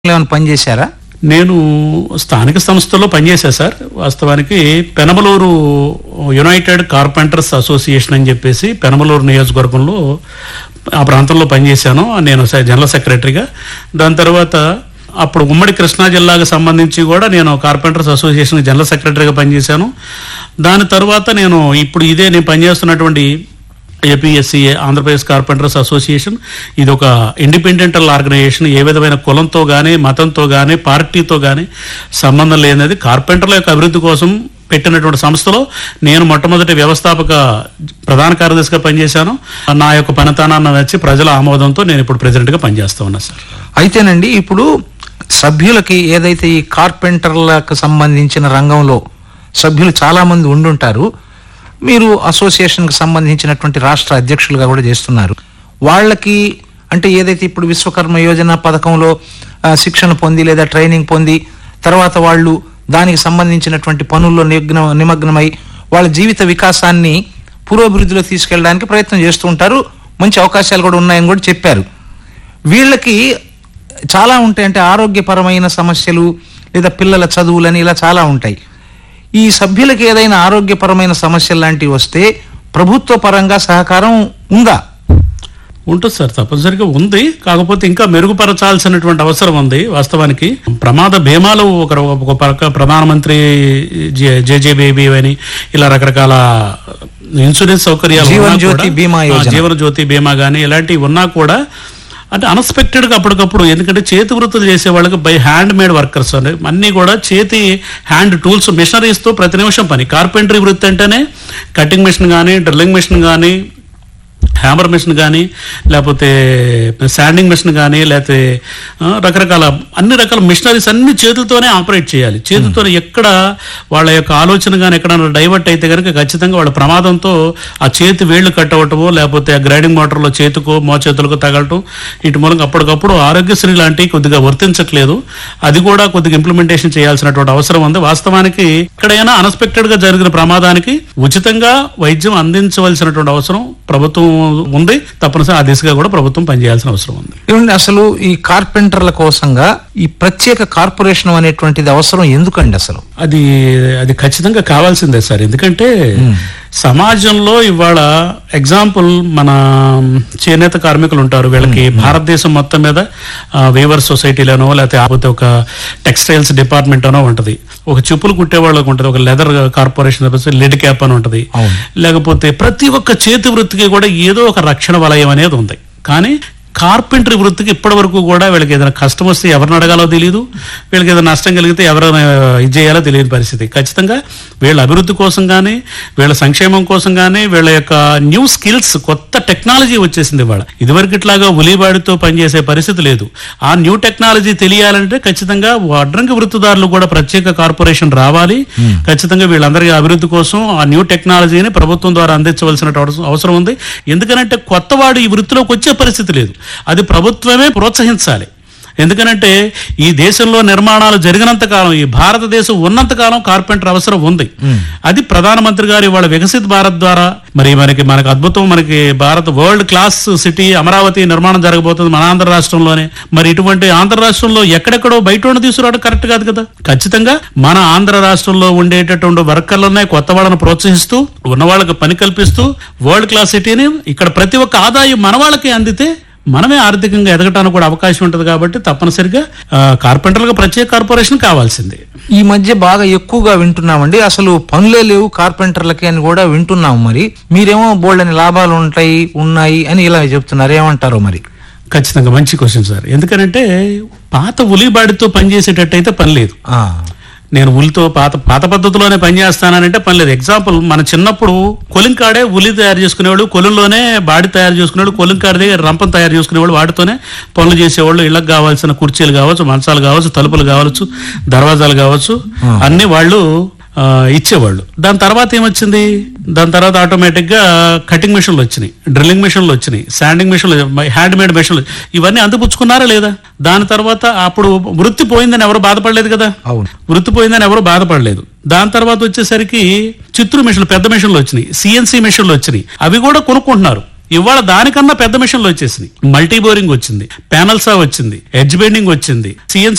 ఏమైనా పనిచేశారా నేను స్థానిక సంస్థలో పనిచేశా సార్ వాస్తవానికి పెనమలూరు యునైటెడ్ కార్పెంటర్స్ అసోసియేషన్ అని చెప్పేసి పెనమలూరు నియోజకవర్గంలో ఆ ప్రాంతంలో పనిచేశాను నేను స- జనరల్ సెక్రటరీగా దాని తర్వాత అప్పుడు ఉమ్మడి కృష్ణా జిల్లాకు సంబంధించి కూడా నేను కార్పెంటర్స్ అసోసియేషన్ జనరల్ సెక్రటరీగా పనిచేశాను దాని తర్వాత నేను ఇప్పుడు ఇదే నేను పనిచేస్తున్నటువంటి ఏపీఎస్సీ ఆంధ్రప్రదేశ్ కార్పెంటర్స్ అసోసియేషన్ ఇది ఒక ఇండిపెండెంటల్ ఆర్గనైజేషన్ ఏ విధమైన కులంతో కానీ మతంతో కానీ పార్టీతో కానీ సంబంధం లేనిది కార్పెంటర్ల యొక్క అభివృద్ధి కోసం పెట్టినటువంటి సంస్థలో నేను మొట్టమొదటి వ్యవస్థాపక ప్రధాన కార్యదర్శిగా పనిచేశాను నా యొక్క పనితనాన్ని వచ్చి ప్రజల ఆమోదంతో నేను ఇప్పుడు ప్రెసిడెంట్గా పనిచేస్తా ఉన్నా సార్ అయితేనండి ఇప్పుడు సభ్యులకి ఏదైతే ఈ కార్పెంటర్లకు సంబంధించిన రంగంలో సభ్యులు చాలా మంది ఉండుంటారు మీరు అసోసియేషన్కి సంబంధించినటువంటి రాష్ట్ర అధ్యక్షులుగా కూడా చేస్తున్నారు వాళ్ళకి అంటే ఏదైతే ఇప్పుడు విశ్వకర్మ యోజన పథకంలో ఆ, శిక్షణ పొంది లేదా ట్రైనింగ్ పొంది తర్వాత వాళ్ళు దానికి సంబంధించినటువంటి పనుల్లో నిగ్న నిమగ్నమై వాళ్ళ జీవిత వికాసాన్ని పురోభివృద్ధిలో తీసుకెళ్ళడానికి ప్రయత్నం చేస్తూ ఉంటారు మంచి అవకాశాలు కూడా ఉన్నాయని కూడా చెప్పారు వీళ్ళకి చాలా ఉంటాయి అంటే ఆరోగ్యపరమైన సమస్యలు లేదా పిల్లల చదువులని ఇలా చాలా ఉంటాయి ఈ సభ్యులకి ఏదైనా ఆరోగ్యపరమైన సమస్యలు లాంటివి వస్తే ప్రభుత్వ పరంగా సహకారం ఉందా ఉంటుంది సార్ తప్పనిసరిగా ఉంది కాకపోతే ఇంకా మెరుగుపరచాల్సినటువంటి అవసరం ఉంది వాస్తవానికి ప్రమాద బీమాలు ఒక ఒక పక్క ప్రధానమంత్రి జేజేబీబీ అని ఇలా రకరకాల ఇన్సూరెన్స్ సౌకర్యాలు జీవన్ ఉన్నా జ్యోతి కూడా- బీమా ఆ, యోజన. జీవన జ్యోతి బీమా కానీ ఇలాంటివి ఉన్నా కూడా అంటే అన్ఎక్స్పెక్టెడ్ గా అప్పటికప్పుడు ఎందుకంటే చేతి వృత్తులు చేసే వాళ్ళకి బై హ్యాండ్ మేడ్ వర్కర్స్ అని అన్ని కూడా చేతి హ్యాండ్ టూల్స్ మిషనరీస్ తో ప్రతి నిమిషం పని కార్పెంటరీ వృత్తి అంటేనే కటింగ్ మిషన్ కానీ డ్రిల్లింగ్ మిషన్ కానీ హ్యామర్ మిషన్ కానీ లేకపోతే శాండింగ్ మిషన్ కానీ లేకపోతే ఆ, రకరకాల అన్ని రకాల మిషనరీస్ అన్ని చేతులతోనే ఆపరేట్ చేయాలి చేతులతోనే ఎక్కడ వాళ్ళ యొక్క ఆలోచన కానీ ఎక్కడైనా డైవర్ట్ అయితే కనుక ఖచ్చితంగా వాళ్ళ ప్రమాదంతో ఆ చేతి వేళ్లు కట్ అవ్వటమో లేకపోతే ఆ గ్రైండింగ్ మోటార్లో చేతుకో మో చేతులకు తగలటం ఇటు మూలంగా అప్పటికప్పుడు ఆరోగ్యశ్రీ లాంటివి కొద్దిగా వర్తించట్లేదు అది కూడా కొద్దిగా ఇంప్లిమెంటేషన్ చేయాల్సినటువంటి అవసరం ఉంది వాస్తవానికి ఎక్కడైనా అన్ఎక్స్పెక్టెడ్ గా జరిగిన ప్రమాదానికి ఉచితంగా వైద్యం అందించవలసినటువంటి అవసరం ప్రభుత్వం ఉంది తప్పనిసరి ఆ దిశగా కూడా ప్రభుత్వం పనిచేయాల్సిన అవసరం ఉంది ఏమండి అసలు ఈ కార్పెంటర్ల కోసంగా ఈ ప్రత్యేక కార్పొరేషన్ అనేటువంటిది అవసరం ఎందుకండి అసలు అది అది ఖచ్చితంగా కావాల్సిందే సార్ ఎందుకంటే సమాజంలో ఇవాళ ఎగ్జాంపుల్ మన చేనేత కార్మికులు ఉంటారు వీళ్ళకి భారతదేశం మొత్తం మీద వేవర్ సొసైటీలోనో లేకపోతే ఒక టెక్స్టైల్స్ డిపార్ట్మెంట్ అనో ఉంటది ఒక చెప్పులు కుట్టే వాళ్ళకి ఉంటుంది ఒక లెదర్ కార్పొరేషన్ లెడ్ క్యాప్ అని ఉంటది అవును. లేకపోతే ప్రతి ఒక్క చేతి వృత్తికి కూడా ఏదో ఒక రక్షణ వలయం అనేది ఉంది కానీ కార్పెంటరీ వృత్తికి ఇప్పటి వరకు కూడా వీళ్ళకి ఏదైనా కష్టం వస్తే ఎవరిని అడగాలో తెలియదు వీళ్ళకి ఏదైనా నష్టం కలిగితే ఎవరైనా ఇది చేయాలో తెలియని పరిస్థితి ఖచ్చితంగా వీళ్ళ అభివృద్ధి కోసం కానీ వీళ్ళ సంక్షేమం కోసం కానీ వీళ్ళ యొక్క న్యూ స్కిల్స్ కొత్త టెక్నాలజీ వచ్చేసింది వాళ్ళ ఇదివరకు ఇట్లాగా ఉలిబాడితో పనిచేసే పరిస్థితి లేదు ఆ న్యూ టెక్నాలజీ తెలియాలంటే ఖచ్చితంగా వడ్రంగి వృత్తిదారులు కూడా ప్రత్యేక కార్పొరేషన్ రావాలి ఖచ్చితంగా వీళ్ళందరికీ అభివృద్ధి కోసం ఆ న్యూ టెక్నాలజీని ప్రభుత్వం ద్వారా అందించవలసిన అవసరం ఉంది ఎందుకనంటే కొత్తవాడు ఈ వృత్తిలోకి వచ్చే పరిస్థితి లేదు అది ప్రభుత్వమే ప్రోత్సహించాలి ఎందుకనంటే ఈ దేశంలో నిర్మాణాలు జరిగినంత కాలం ఈ భారతదేశం ఉన్నంత కాలం కార్పెంటర్ అవసరం ఉంది అది ప్రధానమంత్రి గారు ఇవాళ వికసిత్ భారత్ ద్వారా మరి మనకి మనకి అద్భుతం మనకి Bharat world class city Amaravati నిర్మాణం జరగబోతుంది మన ఆంధ్ర రాష్ట్రంలోనే మరి ఇటువంటి ఆంధ్ర రాష్ట్రంలో ఎక్కడెక్కడో బయట ఉండి తీసుకురావడం కరెక్ట్ కాదు కదా ఖచ్చితంగా మన ఆంధ్ర రాష్ట్రంలో ఉండేటటువంటి వర్కర్లనే కొత్త వాళ్ళని ప్రోత్సహిస్తూ ఉన్న వాళ్ళకి పని కల్పిస్తూ వరల్డ్ క్లాస్ సిటీని ఇక్కడ ప్రతి ఒక్క ఆదాయం మన వాళ్ళకి అందితే మనమే ఆర్థికంగా ఎదగటానికి కూడా అవకాశం ఉంటుంది కాబట్టి తప్పనిసరిగా ఆ, కార్పెంటర్లకు ప్రత్యేక కార్పొరేషన్ కావాల్సిందే ఈ మధ్య బాగా ఎక్కువగా వింటున్నామండి అసలు పనులే లేవు కార్పెంటర్లకి అని కూడా వింటున్నాం మరి మీరేమో బోల్డని లాభాలు ఉంటాయి ఉన్నాయి అని ఇలా చెప్తున్నారు ఏమంటారో మరి ఖచ్చితంగా మంచి క్వశ్చన్ సార్ ఎందుకనంటే పాత ఉలిబాడితో పనిచేసేటట్టయితే పని లేదు ఆ, నేను ఉలితో పాత పాత పద్ధతిలోనే పనిచేస్తానంటే పని లేదు ఎగ్జాంపుల్ మన చిన్నప్పుడు కొలింకాడే ఉలి తయారు చేసుకునేవాళ్ళు కొలంలోనే బాడీ తయారు చేసుకునేవాళ్ళు కొలింకాడే రంపం తయారు చేసుకునేవాళ్ళు వాటితోనే పనులు చేసేవాళ్ళు ఇళ్ళకి కావాల్సిన కుర్చీలు కావచ్చు మంచాలు కావచ్చు తలుపులు కావచ్చు దర్వాజాలు కావచ్చు అన్ని వాళ్ళు ఆ, ఇచ్చేవాళ్ళు దాని తర్వాత ఏమొచ్చింది దాని తర్వాత ఆటోమేటిక్ గా కటింగ్ మిషన్లు వచ్చినాయి డ్రిల్లింగ్ మిషన్లు వచ్చినాయి శాండింగ్ మిషన్లు హ్యాండ్ మేడ్ మిషన్లు ఇవన్నీ అందిపుచ్చుకున్నారా లేదా దాని తర్వాత అప్పుడు వృత్తి పోయిందని ఎవరు బాధపడలేదు కదా అవును వృత్తి పోయిందని ఎవరు బాధపడలేదు దాని తర్వాత వచ్చేసరికి చిత్రు మిషన్లు పెద్ద మిషన్లు వచ్చినాయి సిఎన్సి మిషన్లు వచ్చినాయి అవి కూడా కొనుక్కుంటున్నారు ఇవాళ దానికన్నా పెద్ద మిషన్లు వచ్చేసినాయి మల్టీ బోరింగ్ వచ్చింది ప్యానల్సా వచ్చింది ఎడ్జ్ బెండింగ్ వచ్చింది సిఎన్సి